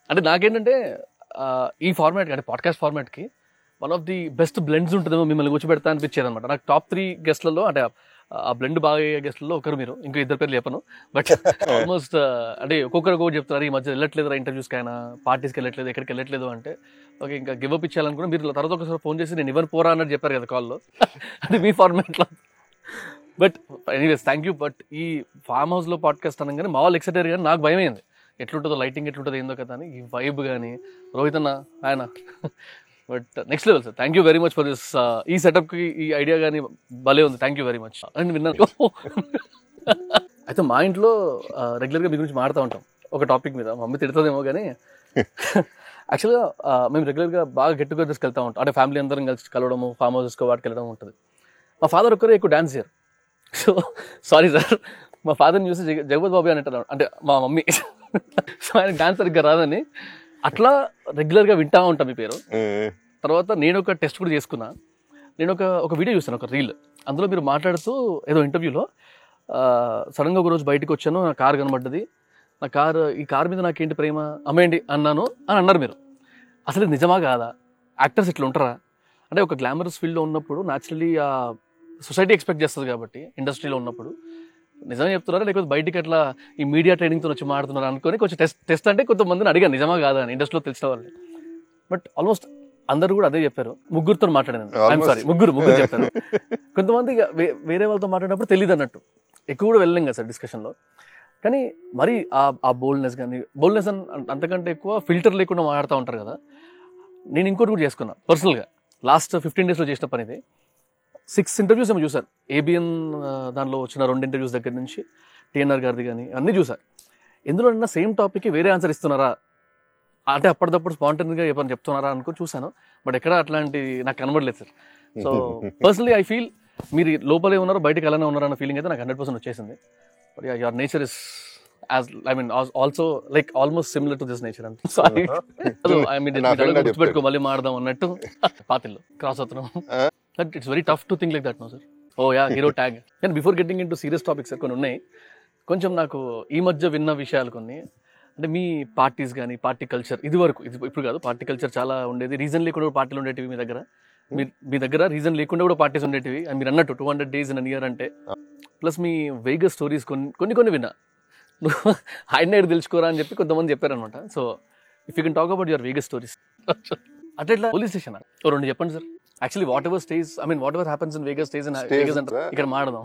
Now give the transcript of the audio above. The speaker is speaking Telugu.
అంటే నాకేంటంటే ఆ, ఈ ఫార్మాట్ అంటే పాడ్కాస్ట్ ఫార్మాట్కి one of the best blends ఉంటుందేమో మిమ్మల్ని కూర్చోబెడతా అనిపించేది అనమాట నాకు టాప్ త్రీ గెస్ట్లలో అంటే ఆ బ్లెండ్ బాగా అయ్యే గెస్ట్లలో ఒకరు మీరు ఇంకా ఇద్దరు పేర్లు చెప్పను బట్ ఆల్మోస్ట్ అంటే ఒక్కొక్కరు ఒక్కొక్కటి చెప్తున్నారు ఈ మధ్య వెళ్ళట్లేదు ఇంటర్వ్యూస్కి అయినా పార్టీస్కి వెళ్ళట్లేదు ఎక్కడికి వెళ్ళట్లేదు అంటే ఓకే ఇంకా గివ్ అప్ ఇచ్చేయాలనుకున్నా మీరు తర్వాత ఒకసారి ఫోన్ చేసి నేను ఇవ్వను పోరా అన్నట్టు చెప్పారు కదా కాల్లో అది మీ ఫార్మాట్లో but anyways thank you but ఈ ఫామ్ హౌస్లో పాడ్కాస్ట్ అనగానే మా వాళ్ళు ఎక్సైటర్ కానీ నాకు భయం అయింది ఎట్లుంటుందో లైటింగ్ ఎట్లుంటుందో ఏందో కదా అని ఈ వైబ్ కానీ రోహిత్ అన్న ఆయన but next level sir thank you very much for this ఈ సెటప్కి ఈ ఐడియా కానీ భలే ఉంది thank you very much and విన్నాను అయితే మా ఇంట్లో రెగ్యులర్గా మీ గురించి మాడుతూ ఉంటాం ఒక టాపిక్ మీద మా మమ్మీ తిడుతుందేమో కానీ యాక్చువల్గా మేము రెగ్యులర్గా బాగా గెట్ టుగెదర్స్కి వెళ్తూ ఉంటాం అంటే ఫ్యామిలీ అందరం కలిసి కలవడము ఫామ్ హౌసెస్కి వాటికి వెళ్ళడం ఉంటుంది మా ఫాదర్ ఒక్కరే ఎక్కువ డాన్స్ చేయరు సో సారీ సార్ మా ఫాదర్ని చూసి జగ జగపతి బాబు అని అంటారు అంటే మా మమ్మీ సో ఆయన డాన్స్ సరిగ్గా రాదని అట్లా రెగ్యులర్గా వింటా ఉంటాం మీ పేరు తర్వాత నేను ఒక టెస్ట్ కూడా చేసుకున్నా నేను ఒక ఒక వీడియో చూస్తాను ఒక రీల్ అందులో మీరు మాట్లాడుతూ ఏదో ఇంటర్వ్యూలో సడన్గా ఒక రోజు బయటకు వచ్చాను నా కార్ కనబడ్డది నా కార్ ఈ కార్ మీద నాకేంటి ప్రేమ అమ్మేయండి అన్నాను అని అన్నారు మీరు అసలు ఇది నిజమా కాదా యాక్టర్స్ ఇట్లా ఉంటారా అంటే ఒక గ్లామరస్ ఫీల్డ్లో ఉన్నప్పుడు న్యాచురలీ ఆ సొసైటీ ఎక్స్పెక్ట్ చేస్తుంది కాబట్టి ఇండస్ట్రీలో ఉన్నప్పుడు నిజమే చెప్తున్నారా లేకపోతే బయటికి అట్లా ఈ మీడియా ట్రైనింగ్తో వచ్చి మాడుతున్నారు అనుకొని కొంచెం టెస్ట్ టెస్ట్ అంటే కొంతమందిని అడిగాను నిజమా కాదా అని ఇండస్ట్రీలో తెలిసిన వాళ్ళు బట్ ఆల్మోస్ట్ అందరూ కూడా అదే చెప్పారు ముగ్గురుతో మాట్లాడాను ఐఎమ్ Almost. సారీ ముగ్గురు ముగ్గురు చెప్పారు కొంతమంది ఇక వే- వేరే వాళ్ళతో మాట్లాడినప్పుడు తెలియదు అన్నట్టు ఎక్కువ కూడా వెళ్ళలేం కదా సార్ డిస్కషన్లో కానీ మరి ఆ ఆ బోల్డ్నెస్ కానీ బోల్డ్నెస్ అంతకంటే ఎక్కువ ఫిల్టర్ లేకుండా మాట్లాడుతూ ఉంటారు కదా నేను ఇంకోటి కూడా చేసుకున్నా పర్సనల్గా లాస్ట్ ఫిఫ్టీన్ డేస్లో చేసిన పని ఇది సిక్స్ ఇంటర్వ్యూస్ ఏమో చూసారు ఏబిఎన్ దానిలో వచ్చిన రెండు ఇంటర్వ్యూస్ దగ్గర నుంచి టీఎన్ఆర్ గారిది కానీ అన్నీ చూసారు ఎందులో అన్న సేమ్ టాపిక్కి వేరే ఆన్సర్ ఇస్తున్నారా అంటే అప్పటిదప్పుడు స్పాంటనీగా ఏమైనా చెప్తున్నారా అనుకో చూసాను బట్ ఎక్కడ అట్లాంటి నాకు కనబడలేదు sir so personally I feel మీరు లోపలే ఉన్నారు బయటకు అలానే ఉన్నారు అన్న ఫీలింగ్ అయితే నాకు హండ్రెడ్ పర్సెంట్ వచ్చేసింది but your nature is as I mean also like almost similar to this nature అంటే సారీ ఐ మీన్ నా friend అది గుర్తుపెట్టుకో మళ్ళీ మాడదాం అన్నట్టు పాతిల్లో క్రాస్ అవుతున్నాం but it's very tough to think like that no sir oh yeah hero tag నేను before getting into serious topics sir కొన్ని ఉన్నాయి కొంచెం నాకు ఈ మధ్య విన్న విషయాలు కొన్ని అంటే మీ పార్టీస్ కానీ పార్టీ కల్చర్ ఇది వరకు ఇది ఇప్పుడు కాదు పార్టీ కల్చర్ చాలా ఉండేది రీజన్ లేకుండా కూడా పార్టీలు ఉండేటివి మీ దగ్గర మీ మీ దగ్గర రీజన్ లేకుండా కూడా పార్టీస్ ఉండేటివి అండ్ మీరు అన్నట్టు two hundred days in year అంటే ప్లస్ మీ వెయిగస్ స్టోరీస్ కొన్ని కొన్ని కొన్ని విన్నా నువ్వు ఆయన తెలుసుకోరా అని చెప్పి కొంతమంది చెప్పారనమాట so if you can talk about your Vegas stories అట్లా ఇట్లా పోలీస్ స్టేషన్ రెండు చెప్పండి sir actually whatever stays I mean whatever happens in Vegas stays in Stays, Vegas అంటే sir. ఇక్కడ మాడదాం